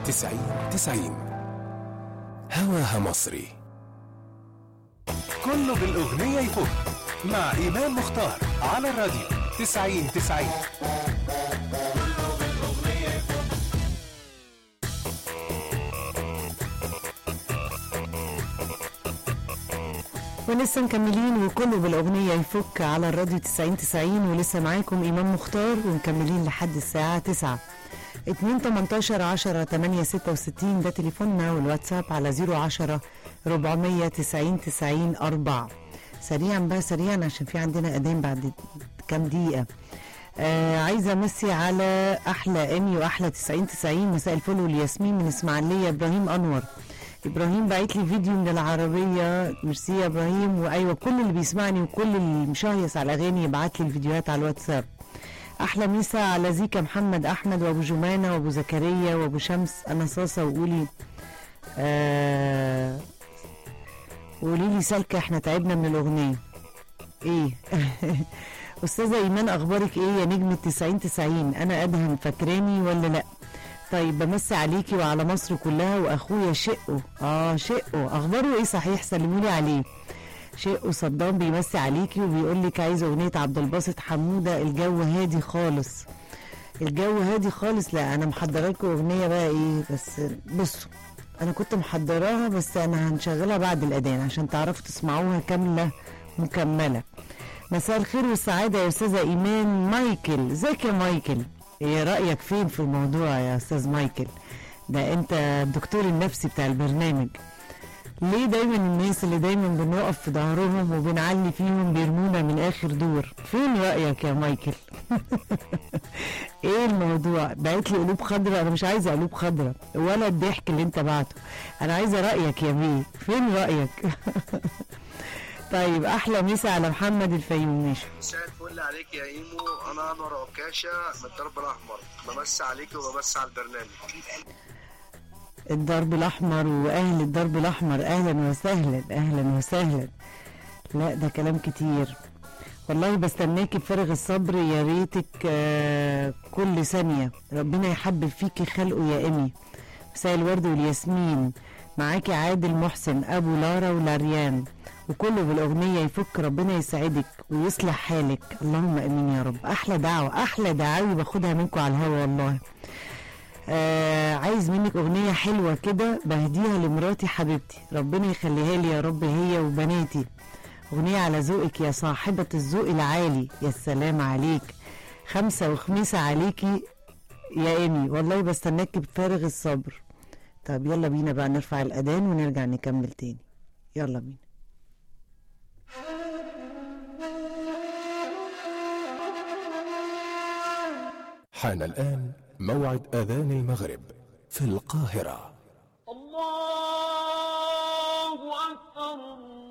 تسعين تسعين هواها مصري كله بالأغنية يفوت مع إيمان مختار على الراديو تسعين تسعين ولسه مكملين وكله بالأغنية يفك على الراديو 90 90 ولسه معاكم إمام مختار ومكملين لحد الساعة 9 2 18 10 8 66 ده تليفوننا والواتساب على 010 490 90 4 سريعا بقى سريعا عشان في عندنا أذان بعد كام دقيقة آه عايزة أمسي على أحلى إيمي وأحلى 90 90 مساء الفل والياسمين من إسماعيلية إبراهيم أنور ابراهيم بعت لي فيديو من العربيه ميرسي يا ابراهيم وايوه كل اللي بيسمعني وكل اللي مشايس على الاغاني يبعت لي الفيديوهات على الواتساب احلى مسا على زيكا محمد احمد وابو جمانه وابو زكريا وابو شمس انا صاصه وقولي آه قولي لي سالكه احنا تعبنا من الاغنيه ايه استاذه ايمان اخبارك ايه يا نجم 90 90 انا ادهم فاكراني ولا لا طيب بمسي عليكي وعلى مصر كلها واخويا شقه اه شقه اخباره ايه صحيح سلموا لي عليه شقه صدام بيمسي عليكي وبيقول لك عايز اغنيه عبد الباسط حموده الجو هادي خالص الجو هادي خالص لا انا محضره لكم اغنيه بقى ايه بس بصوا انا كنت محضراها بس انا هنشغلها بعد الاذان عشان تعرفوا تسمعوها كامله مكمله مساء الخير والسعاده يا استاذه ايمان مايكل ازيك يا مايكل ايه رايك فين في الموضوع يا استاذ مايكل ده انت الدكتور النفسي بتاع البرنامج ليه دايما الناس اللي دايما بنقف في ظهرهم وبنعلي فيهم بيرمونا من اخر دور فين رايك يا مايكل ايه الموضوع بعت لي قلوب خضراء انا مش عايزه قلوب خضراء ولا الضحك اللي انت بعته انا عايزه رايك يا بيه فين رايك طيب احلى مسا على محمد الفيوم ماشي مساء الفل عليك يا ايمو انا انور عكاشه من الدرب الاحمر بمسي عليك وبمسي على البرنامج الدرب الاحمر واهل الدرب الاحمر اهلا وسهلا اهلا وسهلا لا ده كلام كتير والله بستناكي بفارغ الصبر يا ريتك آه كل ثانيه ربنا يحبب فيكي خلقه يا امي مساء الورد والياسمين معاكي عادل محسن ابو لارا ولاريان وكله بالاغنيه يفك ربنا يسعدك ويصلح حالك اللهم امين يا رب احلى دعوه احلى دعاوي باخدها منكم على الهوا والله آه عايز منك اغنيه حلوه كده بهديها لمراتي حبيبتي ربنا يخليها لي يا رب هي وبناتي اغنيه على ذوقك يا صاحبه الذوق العالي يا سلام عليك خمسه وخميسه عليكي يا ايمي والله بستناك بفارغ الصبر طب يلا بينا بقى نرفع الاذان ونرجع نكمل تاني يلا بينا حان الآن موعد أذان المغرب في القاهرة الله أكبر